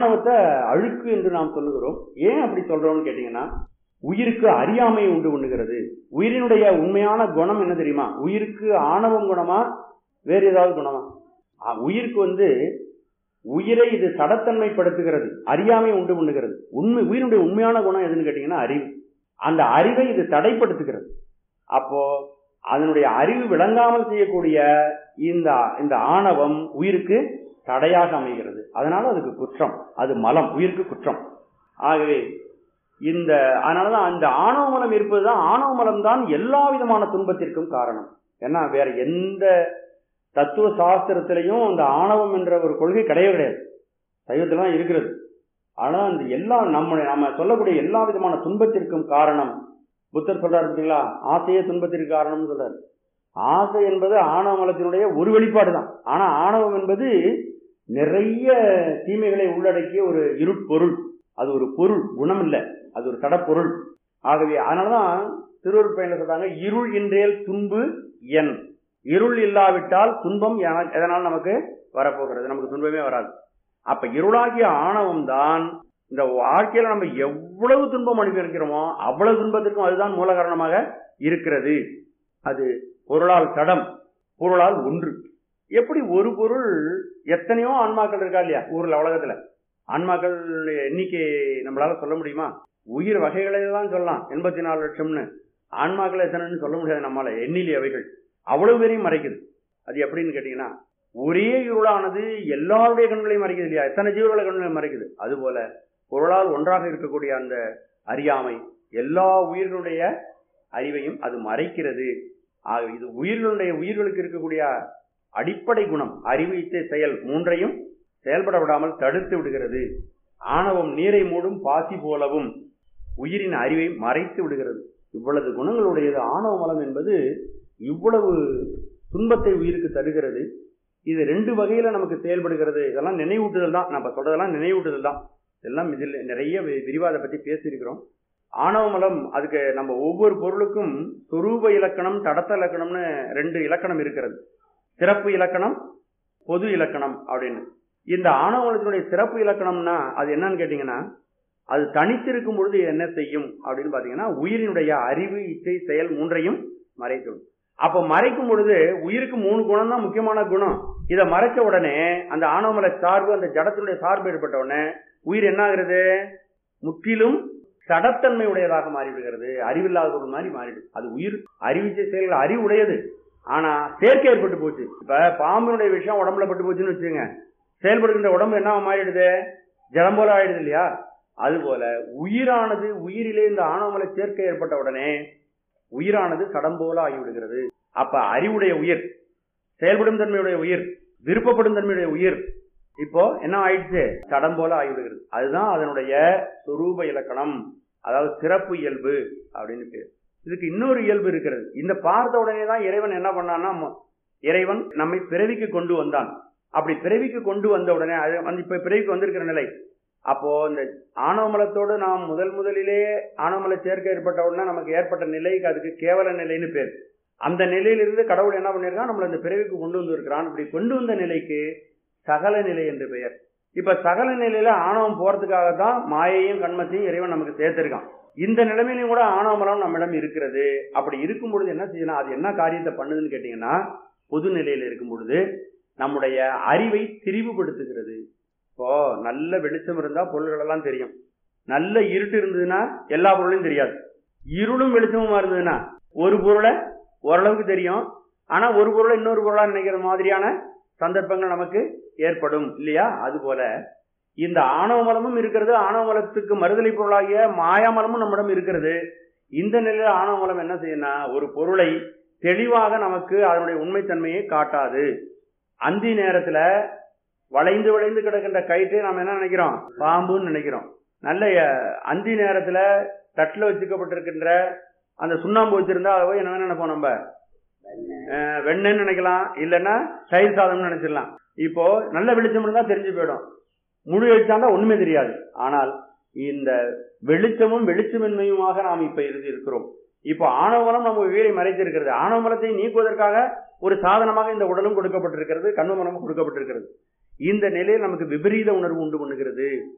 ஆணவத்தை அழுக்கு என்று நாம் சொல்லுகிறோம் ஏன் அப்படி சொல்றோம்னு கேட்டீங்கன்னா உயிருக்கு அறியாமை உண்டு பண்ணுகிறது உயிரினுடைய உண்மையான குணம் என்ன தெரியுமா உயிருக்கு ஆணவம் குணமா வேற ஏதாவது குணமா ஆ, உயிருக்கு வந்து உயிரை இது சடத்தன்மைப்படுத்துகிறது அறியாமை உண்டு பண்ணுகிறது உண்மை உயிரினுடைய உண்மையான குணம் எதுன்னு கேட்டீங்கன்னா அறிவு அந்த அறிவை இது தடைப்படுத்துகிறது அப்போ அதனுடைய அறிவு விளங்காமல் செய்யக்கூடிய இந்த இந்த ஆணவம் உயிருக்கு தடையாக அமைகிறது அதனால அதுக்கு குற்றம் அது மலம் உயிருக்கு குற்றம் ஆகவே இந்த அதனாலதான் அந்த ஆணவ மலம் இருப்பதுதான் ஆணவ மலம் தான் எல்லா விதமான துன்பத்திற்கும் காரணம் ஏன்னா வேற எந்த தத்துவ சாஸ்திரத்திலையும் அந்த ஆணவம் என்ற ஒரு கொள்கை கிடையவே கிடையாது சைவத்துல தான் இருக்கிறது ஆனா அந்த எல்லா நம்ம நம்ம சொல்லக்கூடிய எல்லா விதமான துன்பத்திற்கும் காரணம் புத்தர் சொல்றாரு பார்த்தீங்களா ஆசையே துன்பத்திற்கு காரணம்னு சொல்றாரு ஆசை என்பது ஆணவ மலத்தினுடைய ஒரு வெளிப்பாடு தான் ஆனா ஆணவம் என்பது நிறைய தீமைகளை உள்ளடக்கிய ஒரு இருட்பொருள் அது ஒரு பொருள் குணம் இல்லை அது ஒரு தடப்பொருள் ஆகவே அதனாலதான் திருவருட் பயணில் சொல்றாங்க இருள் இன்றேல் துன்பு என் இருள் இல்லாவிட்டால் துன்பம் என- எதனால் நமக்கு வரப்போகிறது நமக்கு துன்பமே வராது அப்ப இருளாகிய ஆணவம் தான் இந்த வாழ்க்கையில நம்ம எவ்வளவு துன்பம் அனுபவிக்கிறோமோ அவ்வளவு துன்பத்திற்கும் அதுதான் மூல காரணமாக இருக்கிறது அது பொருளால் தடம் பொருளால் ஒன்று எப்படி ஒரு பொருள் எத்தனையோ ஆன்மாக்கள் இருக்கா இல்லையா ஊர்ல உலகத்துல ஆன்மாக்கள் எண்ணிக்கை நம்மளால சொல்ல முடியுமா உயிர் வகைகளை தான் சொல்லலாம் எண்பத்தி நாலு லட்சம்னு ஆன்மாக்கள் எத்தனைன்னு சொல்ல முடியாது நம்மளால எண்ணிலி அவைகள் அவ்வளவு பேரையும் மறைக்குது அது எப்படின்னு கேட்டீங்கன்னா ஒரே இருளானது எல்லாருடைய கண்களையும் மறைக்குது இல்லையா எத்தனை ஜீவர்களை கண்களையும் மறைக்குது அதுபோல பொருளால் ஒன்றாக இருக்கக்கூடிய அந்த அறியாமை எல்லா உயிர்களுடைய அறிவையும் அது மறைக்கிறது ஆக இது உயிர்களுடைய உயிர்களுக்கு இருக்கக்கூடிய அடிப்படை குணம் அறிவு இச்சை செயல் மூன்றையும் செயல்பட விடாமல் தடுத்து விடுகிறது ஆணவம் நீரை மூடும் பாசி போலவும் உயிரின் அறிவை மறைத்து விடுகிறது இவ்வளவு குணங்களுடையது ஆணவ மலம் என்பது இவ்வளவு துன்பத்தை உயிருக்கு தருகிறது இது ரெண்டு வகையில நமக்கு செயல்படுகிறது இதெல்லாம் நினைவூட்டுதல் தான் நம்ம சொல்றதெல்லாம் நினைவூட்டுதல் தான் இதெல்லாம் இதில் நிறைய வி- விரிவா அதை பத்தி பேசியிருக்கிறோம் ஆணவ மலம் அதுக்கு நம்ம ஒவ்வொரு பொருளுக்கும் சொரூப இலக்கணம் தடத்த இலக்கணம்னு ரெண்டு இலக்கணம் இருக்கிறது சிறப்பு இலக்கணம் பொது இலக்கணம் அப்படின்னு இந்த ஆணவ மலத்தினுடைய சிறப்பு இலக்கணம்னா அது என்னன்னு கேட்டீங்கன்னா அது தனித்திருக்கும் பொழுது என்ன செய்யும் அப்படின்னு பாத்தீங்கன்னா உயிரினுடைய அறிவு இச்சை செயல் மூன்றையும் மறைக்கும் அப்ப மறைக்கும் பொழுது உயிருக்கு மூணு குணம் தான் முக்கியமான குணம் இதை மறைச்ச உடனே அந்த ஆணவமல சார்பு அந்த ஜடத்தினுடைய சார்பு ஏற்பட்ட உடனே உயிர் என்ன ஆகுறது முற்றிலும் சடத்தன்மை உடையதாக மாறிவிடுகிறது அறிவில்லாத பொருள் மாதிரி மாறிடுது அது உயிர் அறிவிச்சை செயல்கள் அறிவு உடையது ஆனா சேர்க்கை ஏற்பட்டு போச்சு இப்ப பாம்பினுடைய விஷயம் உடம்புல பட்டு போச்சுன்னு வச்சுங்க செயல்படுகின்ற உடம்பு என்ன மாறிடுது ஜலம் போல ஆயிடுது இல்லையா அதுபோல உயிரானது உயிரிலே இந்த ஆணவமலை சேர்க்கை ஏற்பட்ட உடனே உயிரானது சடம் போல ஆகிவிடுகிறது அப்ப அறிவுடைய உயிர் செயல்படும் தன்மையுடைய உயிர் விருப்பப்படும் தன்மையுடைய உயிர் இப்போ என்ன ஆயிடுச்சு சடம் போல ஆகிவிடுகிறது அதுதான் அதனுடைய சொரூப இலக்கணம் அதாவது சிறப்பு இயல்பு அப்படின்னு பேர் இதுக்கு இன்னொரு இயல்பு இருக்கிறது இந்த பார்த்த உடனே தான் இறைவன் என்ன பண்ணான்னா மொ- இறைவன் நம்மை பிறவிக்கு கொண்டு வந்தான் அப்படி பிறவிக்கு கொண்டு வந்த உடனே அது வந்து இப்ப பிறவிக்கு வந்திருக்கிற நிலை அப்போ இந்த ஆணவமலத்தோடு நாம் முதல் முதலிலே ஆணவமல சேர்க்கை ஏற்பட்ட உடனே நமக்கு ஏற்பட்ட நிலைக்கு அதுக்கு கேவல நிலைன்னு பேர் அந்த நிலையிலிருந்து கடவுள் என்ன பண்ணிருக்கான் நம்மளை இந்த பிறவிக்கு கொண்டு வந்திருக்கிறான் இப்படி கொண்டு வந்த நிலைக்கு சகல நிலை என்று பெயர் இப்ப சகல நிலையில ஆணவம் போறதுக்காக தான் மாயையும் கண்மத்தையும் இறைவன் நமக்கு சேர்த்திருக்கான் இந்த நிலைமையிலும் கூட ஆணவமலம் நம்மிடம் இருக்கிறது அப்படி இருக்கும் பொழுது என்ன செய்யலாம் அது என்ன காரியத்தை பண்ணுதுன்னு கேட்டீங்கன்னா பொது நிலையில இருக்கும் பொழுது நம்முடைய அறிவை திரிவுபடுத்துகிறது இப்போ நல்ல வெளிச்சம் இருந்தா பொருள்கள் எல்லாம் தெரியும் நல்ல இருட்டு இருந்ததுன்னா எல்லா பொருளையும் தெரியாது இருளும் வெளிச்சமுமா இருந்ததுன்னா ஒரு பொருளை ஓரளவுக்கு தெரியும் ஆனா ஒரு பொருளை இன்னொரு பொருளா நினைக்கிற மாதிரியான சந்தர்ப்பங்கள் நமக்கு ஏற்படும் இல்லையா அது போல இந்த ஆணவ மலமும் இருக்கிறது ஆணவ மலத்துக்கு மறுதலை பொருளாகிய மாயாமலமும் நம்மிடம் இருக்கிறது இந்த நிலையில ஆணவ மலம் என்ன செய்யணும்னா ஒரு பொருளை தெளிவாக நமக்கு அதனுடைய உண்மைத்தன்மையை காட்டாது அந்தி நேரத்துல வளைந்து வளைந்து கிடக்கின்ற கயிற்றை நாம் என்ன நினைக்கிறோம் பாம்புன்னு நினைக்கிறோம் நல்ல அஹ், அந்தி நேரத்துல தட்டுல வச்சுக்கப்பட்டிருக்கின்ற அந்த சுண்ணாம்பு வச்சிருந்தா அதை போய் என்ன நினைப்போம் நம்ம அஹ், வெண்ணெய்ன்னு நினைக்கலாம் இல்லைன்னா தயிர் சாதம்னு நினைச்சிடலாம் இப்போ நல்ல வெளிச்சம் இருந்தா தெரிஞ்சு போயிடும் முழு வெளிச்சம் தான் ஒண்ணுமே தெரியாது ஆனால் இந்த வெளிச்சமும் வெளிச்சமின்மையுமாக நாம் இப்ப இருந்து இருக்கிறோம் இப்போ ஆணவமலம் நம்ம உயிரை மறைத்திருக்கிறது ஆணவமலத்தை நீக்குவதற்காக ஒரு சாதனமாக இந்த உடலும் கொடுக்கப்பட்டிருக்கிறது கண்மமலமும் கொடுக்கப்பட்டிருக்கிறது இந்த நிலையில் நமக்கு விபரீத உணர்வு உண்டு பண்ணுகிறது